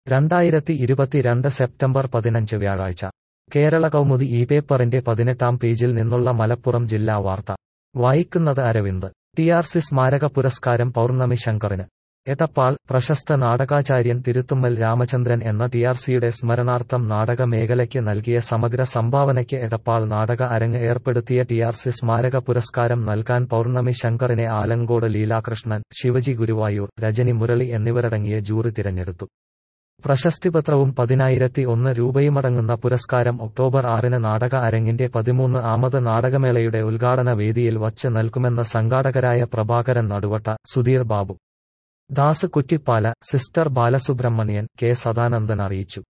രണ്ടായിരത്തി ഇരുപത്തിരണ്ട് സെപ്റ്റംബർ പതിനഞ്ച് വ്യാഴാഴ്ച കേരള കൗമുദി ഈ പേപ്പറിന്റെ പതിനെട്ടാം പേജിൽ നിന്നുള്ള മലപ്പുറം ജില്ലാ വാർത്ത വായിക്കുന്നത് അരവിന്ദ് ടി ആർ സി സ്മാരക പുരസ്കാരം പൗർണമി ശങ്കറിന് എടപ്പാൾ പ്രശസ്ത നാടകാചാര്യൻ തിരുത്തുമ്മൽ രാമചന്ദ്രൻ എന്ന ടി ആർ സിയുടെ സ്മരണാർത്ഥം നാടക മേഖലയ്ക്ക് നൽകിയ സമഗ്ര സംഭാവനയ്ക്ക് എടപ്പാൾ നാടക അരങ്ങ് ഏർപ്പെടുത്തിയ ടി ആർ സി സ്മാരക പുരസ്കാരം നൽകാൻ പൗർണമി ശങ്കറിനെ ആലങ്കോട് ലീലാകൃഷ്ണൻ ശിവജി ഗുരുവായൂർ രജനി മുരളി എന്നിവരടങ്ങിയ ജൂറി തിരഞ്ഞെടുത്തു പ്രശസ്തിപത്രവും പതിനായിരത്തി ഒന്ന് രൂപയുമടങ്ങുന്ന പുരസ്കാരം ഒക്ടോബർ ആറിന് നാടക അരങ്ങിന്റെ പതിമൂന്ന് ആമത് നാടകമേളയുടെ ഉദ്ഘാടന വേദിയിൽ വച്ച് നൽകുമെന്ന് സംഘാടകരായ പ്രഭാകരൻ നടുവട്ട സുധീർ ബാബു ദാസ് കുറ്റിപ്പാല സിസ്റ്റർ ബാലസുബ്രഹ്മണ്യൻ കെ സദാനന്ദൻ അറിയിച്ചു